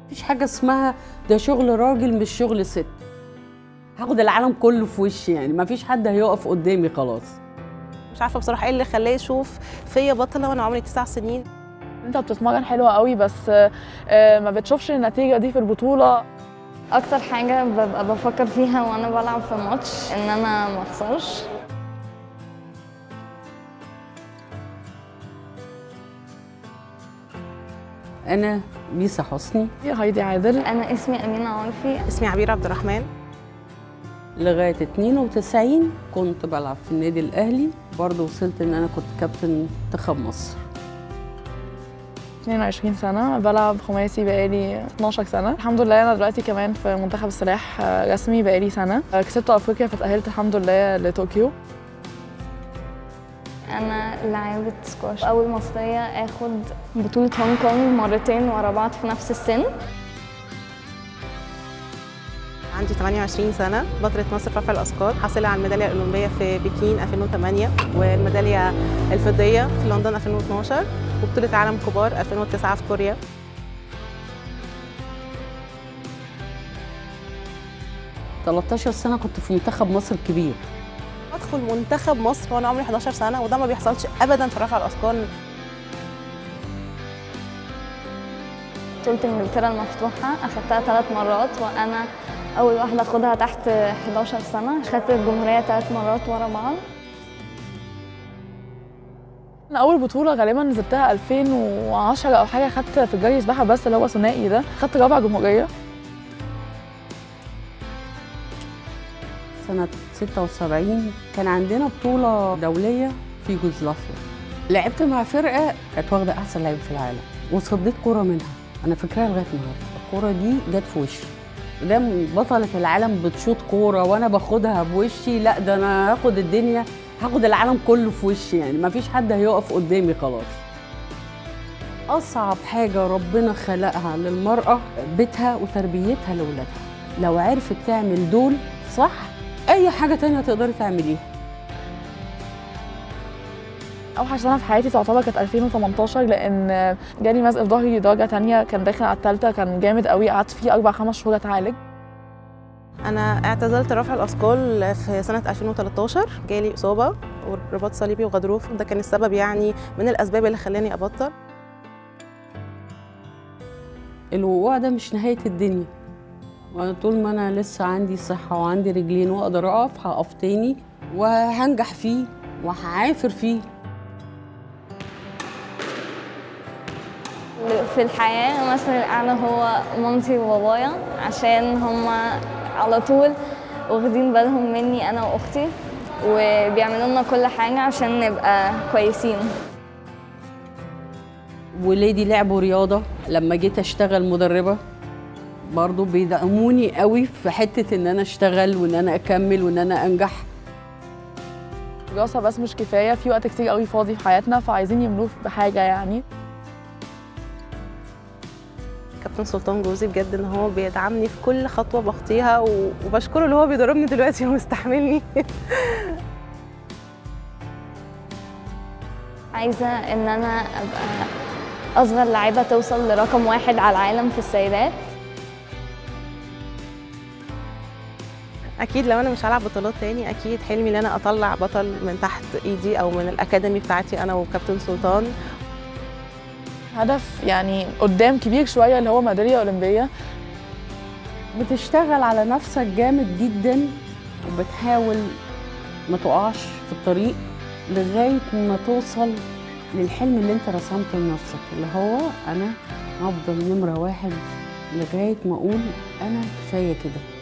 مفيش حاجه اسمها ده شغل راجل مش شغل ست هاخد العالم كله في وشي يعني مفيش حد هيقف قدامي خلاص مش عارفه بصراحه ايه اللي خلاه يشوف فيا بطله وانا عمري تسع سنين انت بتتمرن حلوه قوي بس آه، ما بتشوفش النتيجه دي في البطوله اكتر حاجه ببقى بفكر فيها وانا بلعب في ماتش ان انا ما اخسرش انا ميسا حسني هايدي عادل انا اسمي امينه عرفي اسمي عبير عبد الرحمن لغايه 92 كنت بلعب في النادي الاهلي برضه وصلت ان انا كنت كابتن منتخب مصر 22 سنه بلعب خماسي بقالي 12 سنه الحمد لله انا دلوقتي كمان في منتخب السلاح آه، رسمي بقالي سنه آه، كسبت افريقيا فتاهلت الحمد لله لطوكيو انا لاعبة سكواش أول مصرية آخد بطولة هونج كونج مرتين ورا بعض في نفس السن عندي 28 سنه بطله مصر في رفع الاثقال حاصله على الميداليه الاولمبيه في بكين 2008 والميداليه الفضيه في لندن 2012 وبطوله عالم كبار 2009 في كوريا 13 سنه كنت في منتخب مصر الكبير ادخل منتخب مصر وانا عمري 11 سنه وده ما بيحصلش ابدا في رفع الاثقال بطولة انجلترا المفتوحة أخدتها ثلاث مرات وأنا أول واحدة أخدها تحت 11 سنة أخدت الجمهورية ثلاث مرات ورا بعض انا اول بطوله غالبا نزلتها 2010 او حاجه خدت في الجري سباحه بس اللي هو ثنائي ده خدت رابع جمهوريه سنه 76 كان عندنا بطوله دوليه في يوغوسلافيا لعبت مع فرقه كانت واخده احسن لعيب في العالم وصديت كوره منها انا فاكراها لغايه النهارده الكوره دي جت في وشي ده بطلة العالم بتشوط كورة وأنا باخدها بوشي لا ده أنا هاخد الدنيا هاخد العالم كله في وشي يعني مفيش حد هيقف قدامي خلاص أصعب حاجة ربنا خلقها للمرأة بيتها وتربيتها لأولادها لو عرفت تعمل دول صح أي حاجة تانية تقدري تعمليها اوحش سنه في حياتي تعتبر كانت 2018 لان جالي مزق في ظهري درجه تانية كان داخل على الثالثه كان جامد قوي قعدت فيه اربع خمس شهور اتعالج انا اعتزلت رفع الاثقال في سنه 2013 جالي اصابه ورباط صليبي وغضروف ده كان السبب يعني من الاسباب اللي خلاني ابطل الوقوع ده مش نهاية الدنيا وأنا طول ما أنا لسه عندي صحة وعندي رجلين وأقدر أقف هقف تاني وهنجح فيه وهعافر فيه في الحياة مثل الأعلى هو مامتي وبابايا عشان هما على طول واخدين بالهم مني أنا وأختي وبيعملوا لنا كل حاجة عشان نبقى كويسين ولادي لعبوا رياضة لما جيت أشتغل مدربة برضو بيدعموني قوي في حتة إن أنا أشتغل وإن أنا أكمل وإن أنا أنجح دراسه بس مش كفايه في وقت كتير قوي فاضي في حياتنا فعايزين يملوه بحاجه يعني كابتن سلطان جوزي بجد ان هو بيدعمني في كل خطوه بخطيها و- وبشكره اللي هو بيضربني دلوقتي ومستحملني عايزة إن أنا أبقى أصغر لاعبة توصل لرقم واحد على العالم في السيدات اكيد لو انا مش هلعب بطولات تاني اكيد حلمي ان انا اطلع بطل من تحت ايدي او من الاكاديمي بتاعتي انا وكابتن سلطان هدف يعني قدام كبير شويه اللي هو ميداليه اولمبيه بتشتغل على نفسك جامد جدا وبتحاول ما تقعش في الطريق لغاية ما توصل للحلم اللي انت رسمته لنفسك اللي هو انا هفضل نمرة واحد لغاية ما اقول انا كفاية كده